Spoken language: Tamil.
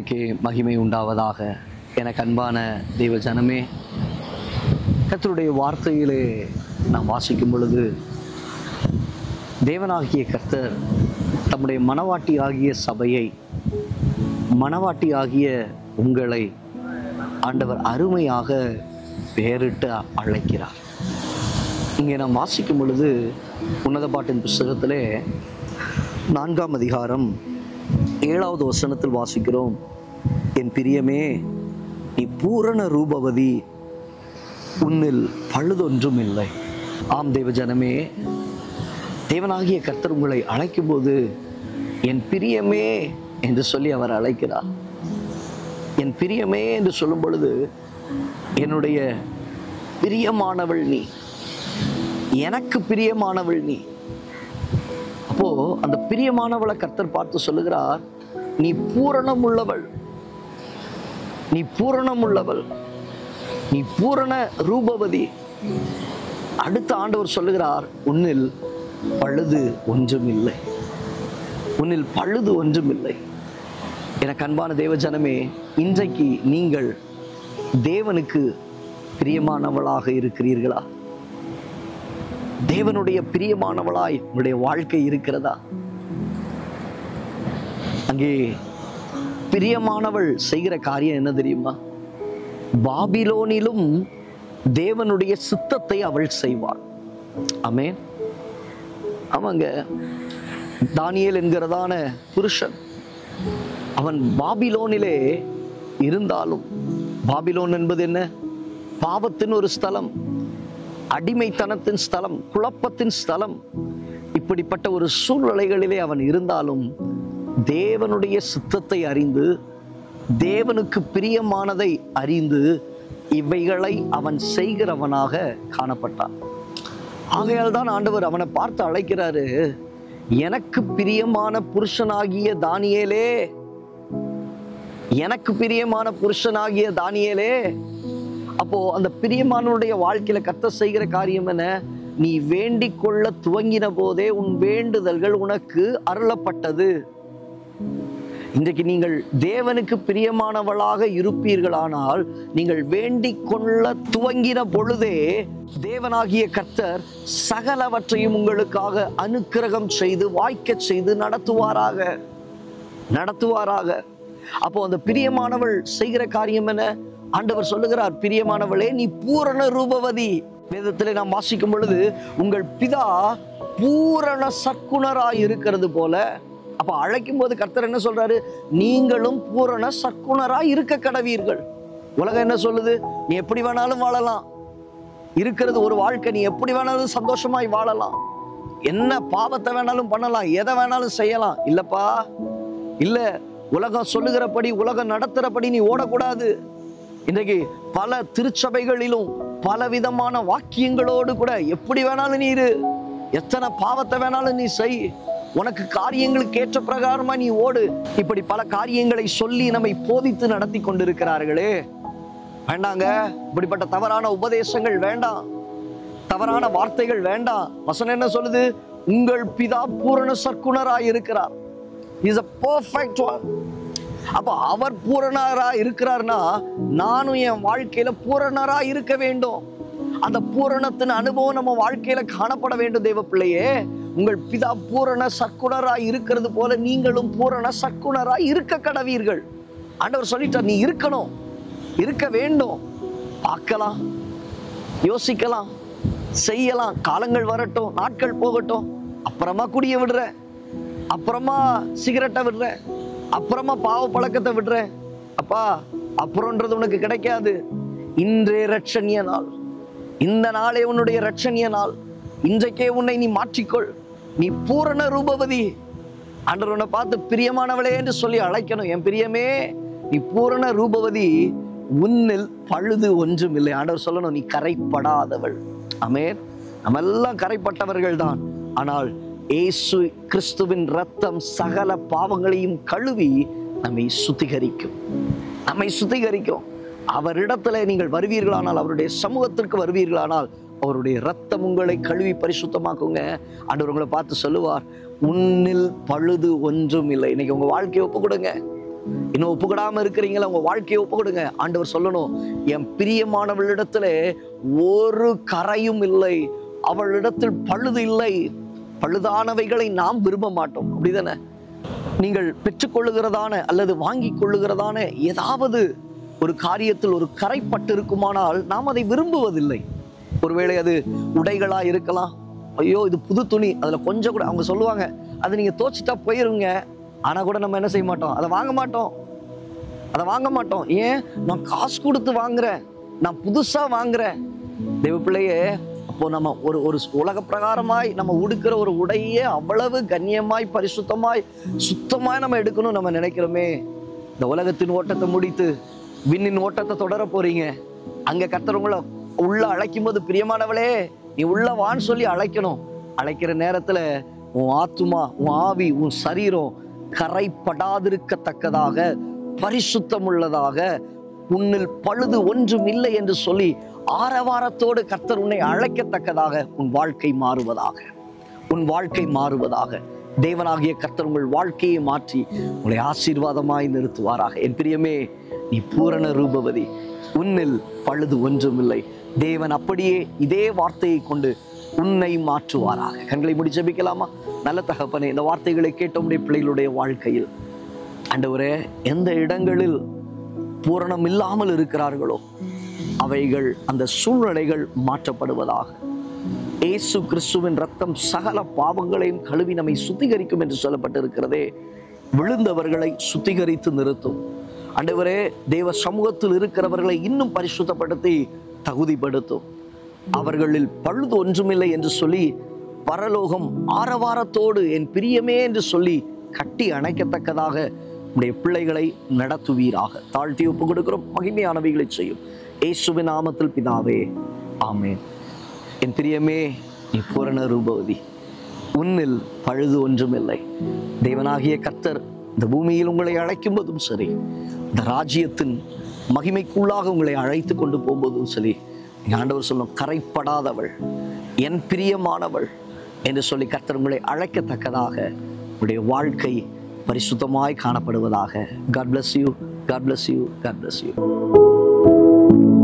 தேவனுக்கே மகிமை உண்டாவதாக எனக்கு அன்பான தெய்வ ஜனமே கர்த்தருடைய வார்த்தையிலே நாம் வாசிக்கும் பொழுது தேவனாகிய கர்த்தர் தம்முடைய மனவாட்டி ஆகிய சபையை மனவாட்டி ஆகிய உங்களை ஆண்டவர் அருமையாக பெயரிட்டு அழைக்கிறார் இங்கே நாம் வாசிக்கும் பொழுது உன்னத பாட்டின் புஸ்தகத்திலே நான்காம் அதிகாரம் ஏழாவது வசனத்தில் வாசிக்கிறோம் என் பிரியமே நீ பூரண ரூபவதி உன்னில் பழுதொன்றும் இல்லை ஆம் தேவ ஜனமே தேவனாகிய கர்த்தர் உங்களை அழைக்கும்போது என் பிரியமே என்று சொல்லி அவர் அழைக்கிறார் என் பிரியமே என்று சொல்லும் பொழுது என்னுடைய பிரியமானவள் நீ எனக்கு பிரியமானவள் நீ அப்போ அந்த பிரியமானவளை கர்த்தர் பார்த்து சொல்லுகிறார் நீ பூரணம் உள்ளவள் நீ பூரணம் உள்ளவள் நீ பூரண ரூபவதி அடுத்த ஆண்டவர் சொல்லுகிறார் உன்னில் பழுது ஒன்றும் இல்லை உன்னில் பழுது ஒன்றும் இல்லை எனக்கு அன்பான தேவ ஜனமே இன்றைக்கு நீங்கள் தேவனுக்கு பிரியமானவளாக இருக்கிறீர்களா தேவனுடைய பிரியமானவளாய் உங்களுடைய வாழ்க்கை இருக்கிறதா அங்கே பிரியமானவள் செய்கிற காரியம் என்ன தெரியுமா பாபிலோனிலும் தேவனுடைய சித்தத்தை அவள் செய்வாள் ஆமென் ஆமாங்க தானியேல் என்கிறதான புருஷன் அவன் பாபிலோனிலே இருந்தாலும் பாபிலோன் என்பது என்ன பாவத்தின் ஒரு ஸ்தலம் அடிமைத்தனத்தின் ஸ்தலம் குழப்பத்தின் ஸ்தலம் இப்படிப்பட்ட ஒரு சூழ்நிலைகளிலே அவன் இருந்தாலும் தேவனுடைய சித்தத்தை அறிந்து தேவனுக்கு பிரியமானதை அறிந்து இவைகளை அவன் செய்கிறவனாக காணப்பட்டான் ஆகையால் தான் ஆண்டவர் அவனை பார்த்து அழைக்கிறாரு எனக்கு பிரியமான புருஷனாகிய தானியேலே எனக்கு பிரியமான புருஷனாகிய தானியேலே அப்போ அந்த பிரியமானவனுடைய வாழ்க்கையில கத்த செய்கிற காரியம் என்ன நீ வேண்டிக் கொள்ள துவங்கின போதே உன் வேண்டுதல்கள் உனக்கு அருளப்பட்டது இன்றைக்கு நீங்கள் தேவனுக்கு பிரியமானவளாக இருப்பீர்களானால் நீங்கள் வேண்டிக் கொள்ள துவங்கின பொழுதே தேவனாகிய கர்த்தர் சகலவற்றையும் உங்களுக்காக அனுக்கிரகம் செய்து வாய்க்கச் செய்து நடத்துவாராக நடத்துவாராக அப்போ அந்த பிரியமானவள் செய்கிற காரியம் என்ன ஆண்டவர் சொல்லுகிறார் பிரியமானவளே நீ பூரண ரூபவதி வேதத்திலே நாம் வாசிக்கும் பொழுது உங்கள் பிதா பூரண சக்குனராய் இருக்கிறது போல அப்ப அழைக்கும் போது கர்த்தர் என்ன சொல்றாரு நீங்களும் பூரண சக்குனராய் இருக்க கடவீர்கள் உலகம் என்ன சொல்லுது நீ எப்படி வேணாலும் வாழலாம் இருக்கிறது ஒரு வாழ்க்கை நீ எப்படி வேணாலும் சந்தோஷமாய் வாழலாம் என்ன பாவத்தை வேணாலும் பண்ணலாம் எதை வேணாலும் செய்யலாம் இல்லப்பா இல்ல உலகம் சொல்லுகிறபடி உலகம் நடத்துறபடி நீ ஓடக்கூடாது இன்றைக்கு பல திருச்சபைகளிலும் பல விதமான வாக்கியங்களோடு கூட எப்படி வேணாலும் நீ இரு எத்தனை பாவத்தை வேணாலும் நீ செய் உனக்கு காரியங்களுக்கு ஏற்ற பிரகாரமா நீ ஓடு இப்படி பல காரியங்களை சொல்லி நம்மை போதித்து நடத்தி கொண்டிருக்கிறார்களே வேண்டாங்க இப்படிப்பட்ட தவறான உபதேசங்கள் வேண்டாம் தவறான வார்த்தைகள் வேண்டாம் வசனம் என்ன சொல்லுது உங்கள் பிதா பூரண சர்க்குணராய் இருக்கிறார் இஸ் அ பர்ஃபெக்ட் ஒன் அப்ப அவர் பூரணரா இருக்கிறார்னா நானும் என் வாழ்க்கையில பூரணரா இருக்க வேண்டும் அந்த பூரணத்தின் அனுபவம் நம்ம வாழ்க்கையில காணப்பட வேண்டும் தேவ பிள்ளையே உங்கள் பிதா பூரண சக்குணரா இருக்கிறது போல நீங்களும் பூரண சக்குணரா இருக்க கடவீர்கள் ஆண்டவர் சொல்லிட்டார் நீ இருக்கணும் இருக்க வேண்டும் பார்க்கலாம் யோசிக்கலாம் செய்யலாம் காலங்கள் வரட்டும் நாட்கள் போகட்டும் அப்புறமா குடிய விடுறேன் அப்புறமா சிகரெட்டை விடுறேன் அப்புறமா பாவ பழக்கத்தை விடுறேன் அப்பா அப்புறம்ன்றது உனக்கு கிடைக்காது இன்றே ரட்சணிய நாள் இந்த நாளே உன்னுடைய ரட்சணிய நாள் இன்றைக்கே உன்னை நீ மாற்றிக்கொள் நீ பூரண ரூபவதி ஆண்டவர் உன்னை பார்த்து பிரியமானவளே என்று சொல்லி அழைக்கணும் என் பிரியமே நீ பூரண ரூபவதி உன்னில் பழுது ஒன்றும் இல்லை ஆண்டவர் சொல்லணும் நீ கரைப்படாதவள் அமேர் நம்ம எல்லாம் கரைப்பட்டவர்கள் தான் ஆனால் இயேசு கிறிஸ்துவின் ரத்தம் சகல பாவங்களையும் கழுவி நம்மை சுத்திகரிக்கும் நம்மை சுத்திகரிக்கும் அவரிடத்துல நீங்கள் வருவீர்களானால் அவருடைய சமூகத்திற்கு வருவீர்களானால் அவருடைய ரத்தம் உங்களை கழுவி பரிசுத்தமாக்குங்க ஆண்டவர் உங்களை பார்த்து சொல்லுவார் உன்னில் பழுது ஒன்றும் இல்லை இன்னைக்கு உங்க வாழ்க்கையை ஒப்பு கொடுங்க இன்னும் ஒப்புக்கிடாம இருக்கிறீங்களா உங்க வாழ்க்கையை ஒப்பு கொடுங்க ஆண்டவர் சொல்லணும் என் பிரியமானவளிடத்துல ஒரு கரையும் இல்லை அவளிடத்தில் பழுது இல்லை பழுதானவைகளை நாம் விரும்ப மாட்டோம் அப்படிதானே நீங்கள் பெற்றுக்கொள்ளுகிறதான அல்லது வாங்கி கொள்ளுகிறதான ஏதாவது ஒரு காரியத்தில் ஒரு கரைப்பட்டு இருக்குமானால் நாம் அதை விரும்புவதில்லை ஒருவேளை அது உடைகளா இருக்கலாம் ஐயோ இது புது துணி அதுல கொஞ்சம் கூட அவங்க சொல்லுவாங்க அதை நீங்க தோச்சிட்டா போயிருங்க ஆனா கூட நம்ம என்ன செய்ய மாட்டோம் அதை வாங்க மாட்டோம் அதை வாங்க மாட்டோம் ஏன் நான் காசு கொடுத்து வாங்குறேன் நான் புதுசா வாங்குறேன் தெய்வ பிள்ளையே அப்போ நம்ம ஒரு ஒரு உலக பிரகாரமாய் நம்ம உடுக்கிற ஒரு உடையே அவ்வளவு கண்ணியமாய் பரிசுத்தமாய் சுத்தமாய் நம்ம எடுக்கணும் நம்ம நினைக்கிறோமே இந்த உலகத்தின் ஓட்டத்தை முடித்து விண்ணின் ஓட்டத்தை தொடர போறீங்க அங்க கத்துறவங்கள உள்ள அழைக்கும் போது பிரியமானவளே நீ உள்ள வான்னு சொல்லி அழைக்கணும் அழைக்கிற நேரத்துல உன் ஆத்துமா உன் ஆவி உன் சரீரம் கரைப்படாதிருக்கத்தக்கதாக பரிசுத்தம் உள்ளதாக உன்னில் பழுது ஒன்றும் இல்லை என்று சொல்லி ஆரவாரத்தோடு கர்த்தர் உன்னை அழைக்கத்தக்கதாக உன் வாழ்க்கை மாறுவதாக உன் வாழ்க்கை மாறுவதாக தேவனாகிய கர்த்தர் உங்கள் வாழ்க்கையை மாற்றி உங்களை ஆசீர்வாதமாய் நிறுத்துவாராக என் பிரியமே நீ பூரண ரூபவதி உன்னில் பழுது ஒன்றுமில்லை தேவன் அப்படியே இதே வார்த்தையை கொண்டு உன்னை மாற்றுவாராக கண்களை முடி ஜெபிக்கலாமா நல்ல தகப்பனே இந்த வார்த்தைகளை கேட்ட உடைய பிள்ளைகளுடைய வாழ்க்கையில் ஆண்டவரே எந்த இடங்களில் பூரணம் இல்லாமல் இருக்கிறார்களோ அவைகள் அந்த சூழ்நிலைகள் மாற்றப்படுவதாக இயேசு கிறிஸ்துவின் ரத்தம் சகல பாவங்களையும் கழுவி நம்மை சுத்திகரிக்கும் என்று சொல்லப்பட்டிருக்கிறதே விழுந்தவர்களை சுத்திகரித்து நிறுத்தும் ஆண்டவரே தேவ சமூகத்தில் இருக்கிறவர்களை இன்னும் பரிசுத்தப்படுத்தி தகுதிப்படுத்தும் அவர்களில் பழுது ஒன்றுமில்லை என்று சொல்லி பரலோகம் ஆரவாரத்தோடு என் பிரியமே என்று சொல்லி கட்டி அணைக்கத்தக்கதாக உடைய பிள்ளைகளை நடத்துவீராக தாழ்த்தி ஒப்பு கொடுக்கிறோம் மகிமையானவைகளை செய்யும் இயேசுவின் நாமத்தில் பிதாவே ஆமென் என் பிரியமே நீ பூரண ரூபவதி உன்னில் பழுது ஒன்றுமில்லை தேவனாகிய கர்த்தர் இந்த பூமியில் உங்களை அழைக்கும் போதும் சரி இந்த ராஜ்யத்தின் மகிமைக்குள்ளாக உங்களை அழைத்து கொண்டு போகும்போதும் சரி எங்க ஆண்டவர் சொல்லும் கரைப்படாதவள் என் பிரியமானவள் என்று சொல்லி கர்த்தர் உங்களை அழைக்கத்தக்கதாக உங்களுடைய வாழ்க்கை பரிசுத்தமாய் காணப்படுவதாக God bless you got bless you got bless you